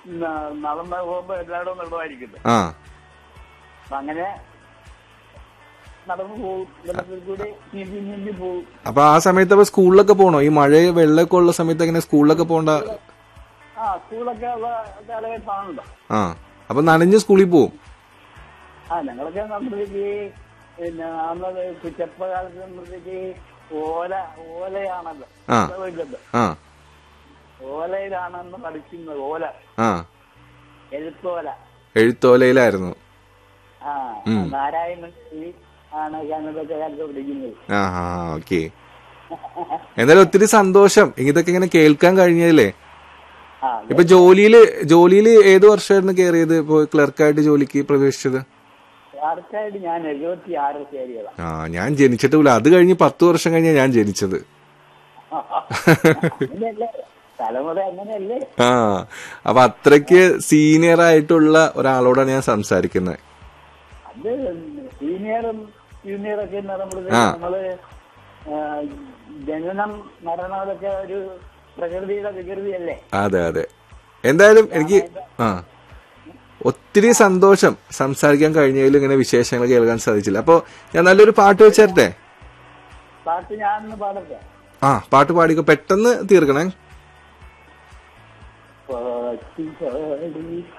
ന- നടന്ന് പോകുമ്പോ എല്ലായിടവും വെള്ളമായിരിക്കും ആ അപ്പൊ അങ്ങനെ നടന്നു പോകും വെള്ളത്തിൽ കൂടി നീന്തി നീന്തി പോകും അപ്പൊ ആ സമയത്ത് അപ്പൊ സ്കൂളിലൊക്കെ പോണോ ഈ മഴ വെള്ളമൊക്കെ ഉള്ള സമയത്ത് എങ്ങനെ സ്കൂളിലൊക്കെ പോണ്ട ആ സ്കൂളൊക്കെ ഉള്ള കാലഘട്ടമാണല്ലോ ആ അപ്പൊ നനഞ്ഞ് സ്കൂളിൽ പോവും ആ ഞങ്ങളൊക്കെ നമ്മളേക്ക് പിന്നെ അന്നത് ചെറുപ്പകാലത്ത് നമ്മളേക്ക് ഓല ഓലയാണല്ലോ ആ. വീട്ടിലത് ആ ഓലയിലാണെന്ന് പഠിക്കുന്നത് ഓല ആ എഴുത്തോല എഴുത്തോലയിലായിരുന്നു ആ നാരായണൻ ഈ ആണ് ഞങ്ങളൊക്കെ കാലത്ത് പഠിക്കുന്നത് ആ ആ ഓക്കെ എന്തായാലും ഒത്തിരി സന്തോഷം ഇതൊക്കെ ഇങ്ങനെ കേൾക്കാൻ കഴിഞ്ഞതില്ലേ ആ ഇപ്പൊ ജോലിയില് ജോലിയില് ഏത് വർഷമായിരുന്നു കയറിയത് ഇപ്പൊ ക്ലർക്കായിട്ട് ജോലിക്ക് പ്രവേശിച്ചത് ആർക്കായിട്ട് ഞാൻ എഴുപത്തി ആറ് ചേരിയതാ ആ ഞാൻ ജനിച്ചിട്ടില്ല അത് കഴിഞ്ഞ് പത്ത് വർഷം കഴിഞ്ഞാ ഞാൻ ജനിച്ചത് അങ്ങനെയല്ലേ തലമുറ അങ്ങനെയല്ലേ ആ അപ്പൊ അത്രയ്ക്ക് സീനിയർ ആയിട്ടുള്ള ഒരാളോടാണ് ഞാൻ സംസാരിക്കുന്നത് അത് സീനിയറും ജൂനിയറും ഒക്കെ എന്ന് പറയുമ്പോഴത്തേക്ക് ആ. നമ്മള് ആ, ജനനം മരണം അതൊക്കെ ഒരു പ്രകൃതിയുടെ വികൃതിയല്ലേ അതെ അതെ എന്തായാലും എനിക്ക് ആ ഒത്തിരി സന്തോഷം സംസാരിക്കാൻ കഴിഞ്ഞതിൽ ഇങ്ങനെ വിശേഷങ്ങൾ കേൾക്കാൻ സാധിച്ചില്ല അപ്പൊ ഞാൻ നല്ലൊരു പാട്ട് വെച്ചേരട്ടെ പാട്ട് ഞാനൊന്ന് പാടട്ടെ ആ പാട്ട് പാടിക്കോ പെട്ടെന്ന് തീർക്കണേ പാട്ടി പാടി